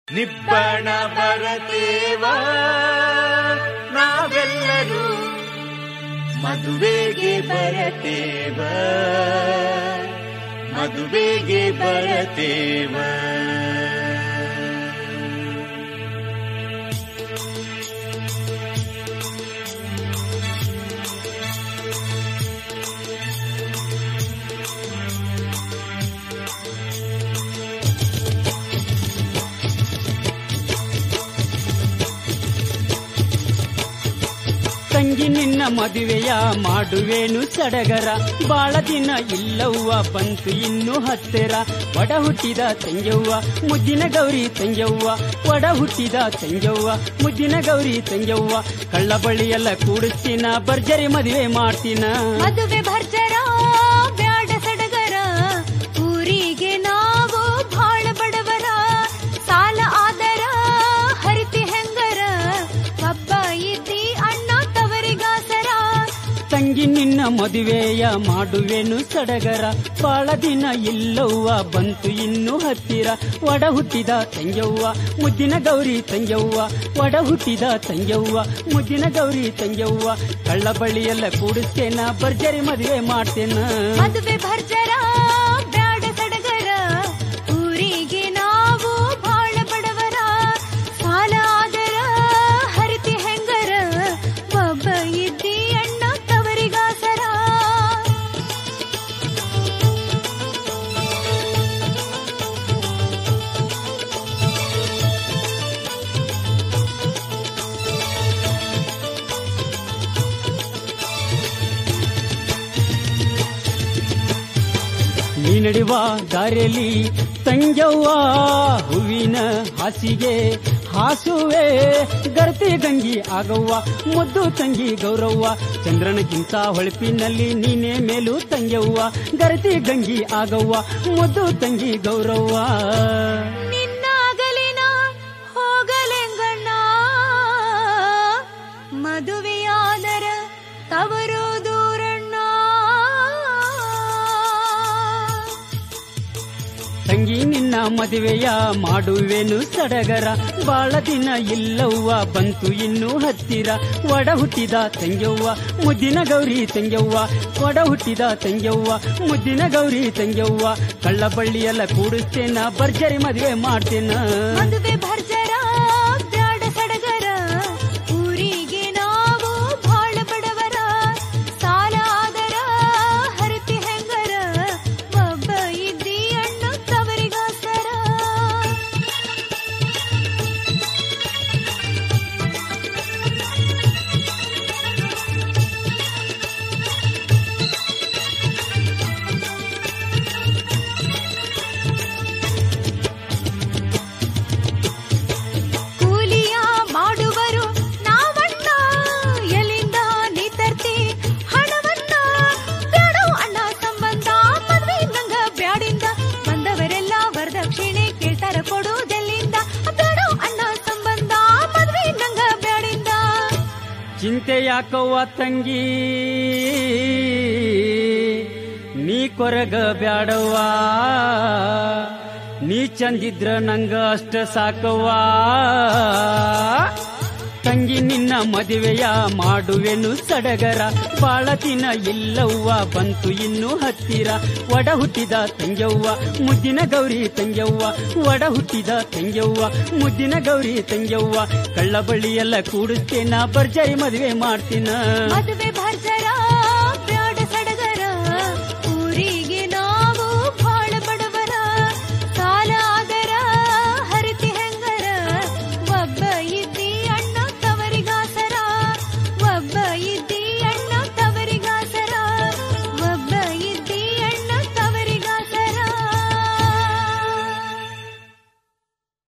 ನಿಬ್ಬಣ ಬರತೇವ ನಾವೆಲ್ಲರೂ ಮದುವೆಗೆ ಬರತೇವ ಮದುವೆಗೆ ಬರತೇವ ತಂಗಿ ನಿನ್ನ ಮದುವೆಯ ಮಾಡುವೇನು ಸಡಗರ ಬಾಳ ದಿನ ಇಲ್ಲವ್ವ ಬಂತು ಇನ್ನು ಹತ್ತಿರ ಒಡ ಹುಟ್ಟಿದ ತಂಗ್ಯವ್ವ ಮುದ್ದಿನ ಗೌರಿ ತಂಗ್ಯವ್ವ ಒಡ ಹುಟ್ಟಿದ ತಂಗ್ಯವ್ವ ಮುದ್ದಿನ ಗೌರಿ ತಂಗ್ಯವ್ವ ಕಳ್ಳ ಬಳ್ಳಿಯೆಲ್ಲ ಕೂಡಿಸ್ತೀನ ಭರ್ಜರಿ ಮದುವೆ ಮಾಡ್ತೀನ ಮದುವೆ ಭರ್ಜರ ಬ್ಯಾಡ ಸಡಗರ ಊರಿಗೆ ನಾವು ಬಾಳ ಬಡವರ ಸಾಲ ಆದರ ಹರಿತಿ ಹೆಂಗರ ಹಬ್ಬ ಇದ್ದಿ ಅಣ್ಣ ತವರಿಗಾಸರ ತಂಗಿ ನಿನ್ನ ಮದುವೆಯ ಮಾಡುವೆನು ಸಡಗರ ಬಾಳ ದಿನ ಇಲ್ಲವ್ವ ಬಂತು ಇನ್ನು ಹತ್ತಿರ ಒಡ ಹುಟ್ಟಿದ ತಂಗ್ಯವ್ವ ಮುದ್ದಿನ ಗೌರಿ ತಂಗ್ಯವ್ವ ಒಡ ಹುಟ್ಟಿದ ತಂಗ್ಯವ್ವ ಮುದ್ದಿನ ಗೌರಿ ತಂಗ್ಯವ್ವ ಕಳ್ಳ ಬಳ್ಳಿಯೆಲ್ಲ ಕೂಡಿಸ್ತೇನ ಭರ್ಜರಿ ಮದುವೆ ಮಾಡ್ತೇನ ಮದುವೆ ಭರ್ಜರ ಬ್ಯಾಡ ಸಡಗರ ಊರಿಗೆ ನಾವು ಬಾಳ ಬಡವರ ಸಾಲ ಆದರ ಹರಿತಿ ಹೆಂಗರ ಒಬ್ಬ ಇದ್ದಿ ಅಣ್ಣ ತವರಿಗಾಸರ ನೀ ನಡೆಯುವ ದಾರಿಯಲ್ಲಿ ತಂಗ್ಯವ್ವ ಹೂವಿನ ಹಾಸಿಗೆ ಹಾಸುವೆ ಗರ್ತಿ ಗಂಗಿ ಆಗವ್ವ ಮುದ್ದು ತಂಗಿ ಗೌರವ್ವ ಚಂದ್ರನಕ್ಕಿಂತ ಹೊಳಪಿನಲ್ಲಿ ನೀನೇ ಮೇಲು ತಂಗ್ಯವ್ವ ಗರ್ತಿ ಗಂಗಿ ಆಗವ್ವ ಮುದ್ದು ತಂಗಿ ಗೌರವ್ವ ನಿನ್ನಾಗಲಿನ ಹೋಗಲೆಂಗಣ್ಣ ಮದುವೆಯಾದರ ತವರು ದೂರಣ್ಣ ತಂಗಿ ನಿನ್ನ ಮದುವೆಯ ಮಾಡುವೆನು ಸಡಗರ ಬಾಳ ದಿನ ಇಲ್ಲವ್ವ ಬಂತು ಇನ್ನು ಹತ್ತಿರ ಒಡ ಹುಟ್ಟಿದ ತಂಗ್ಯವ್ವ ಮುದ್ದಿನ ಗೌರಿ ತಂಗ್ಯವ್ವ ಒಡ ಹುಟ್ಟಿದ ತಂಗ್ಯವ್ವ ಮುದ್ದಿನ ಗೌರಿ ತಂಗ್ಯವ್ವ ಕಳ್ಳ ಬಳ್ಳಿಯೆಲ್ಲ ಕೂಡಿಸ್ತೇನ ಭರ್ಜರಿ ಮದುವೆ ಮಾಡ್ತೇನ ಮದುವೆ ಭರ್ಜರ ಬ್ಯಾಡ ಸಡಗರ ಊರಿಗೆ ನಾವು ಬಾಳ ಬಡವರ ಸಾಲ ಆದರ ಹರತಿ ಹೆಂಗರ ಒಬ್ಬ ಇದ್ದಿ ಅಣ್ಣ ತವರಿಗಾಸರ ಕೂಲಿಯ ಮಾಡುವರು ನಾವಣ್ಣ ಎಲ್ಲಿಂದ ನೀ ತರ್ತಿ ಹಣವನ್ನ ಬೇಡೋ ಅಣ್ಣ ಸಂಬಂಧ ಮದ್ವೆ ನಂಗ ಬ್ಯಾಡಿಂದ ಬಂದವರೆಲ್ಲ ವರದಕ್ಷಿಣೆ ಕೇಳ್ತಾರ ಕೊಡುವುದೆಲ್ಲಿಂದ ಬೇಡೋ ಅಣ್ಣ ಸಂಬಂಧ ಮದ್ವೆ ನಂಗ ಬ್ಯಾಡಿಂದ ಚಿಂತೆ ಯಾಕವ್ವ ತಂಗಿ ನೀ ಕೊರಗ ಬ್ಯಾಡವ್ವ ನೀ ಚಂದಿದ್ರ ನಂಗ ಅಷ್ಟ ಸಾಕವ್ವ ತಂಗಿ ನಿನ್ನ ಮದುವೆಯ ಮಾಡುವೆನು ಸಡಗರ ಬಾಳ ದಿನ ಇಲ್ಲವ್ವ ಬಂತು ಇನ್ನು ಹತ್ತಿರ ಒಡ ಹುಟ್ಟಿದ ತಂಗ್ಯವ್ವ ಮುದ್ದಿನ ಗೌರಿ ತಂಗ್ಯವ್ವ ಒಡ ಹುಟ್ಟಿದ ತಂಗ್ಯವ್ವ ಮುದ್ದಿನ ಗೌರಿ ತಂಗ್ಯವ್ವ ಕಳ್ಳ ಬಳ್ಳಿಯೆಲ್ಲ ಕೂಡಿಸ್ತೇನ ಭರ್ಜರಿ ಮದುವೆ ಮಾಡ್ತೀನ ಮದುವೆ ಭರ್ಜರ